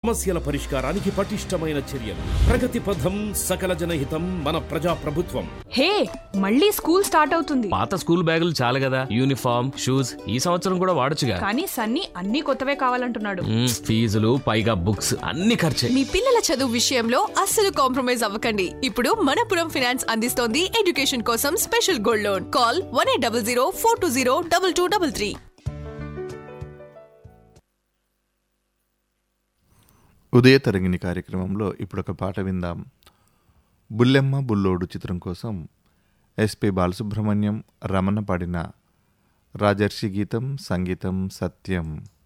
సమస్యల పరిష్కారానికి పటిష్టమైన చర్యలు ప్రగతి పథం సకల జనహితం మన ప్రజా ప్రభుత్వం హే మళ్ళీ స్కూల్ స్టార్ట్ అవుతుంది పాత స్కూల్ బ్యాగులు చాలు కదా యూనిఫామ్ షూస్ ఈ సంవత్సరం కూడా వాడొచ్చుగా కానీ సన్నీ అన్ని కొత్తవే కావాలంటున్నాడు మ్మ్, ఫీజులు పైగా బుక్స్ అన్ని ఖర్చే మీ పిల్లల చదువు విషయంలో అస్సలు కాంప్రమైజ్ అవ్వకండి ఇప్పుడు మనపురం ఫినాన్స్ అందిస్తోంది ఎడ్యుకేషన్ కోసం special gold loan call one eight double zero four two zero double two double three Udaya Tarangini కార్యక్రమంలో ఇప్పుడు ఒక పాట విందాం బుల్లెమ్మ బుల్లోడు చిత్రం కోసం ఎస్పి బాలసుబ్రహ్మణ్యం రమణ పాడిన రాజర్షి గీతం సంగీతం సత్యం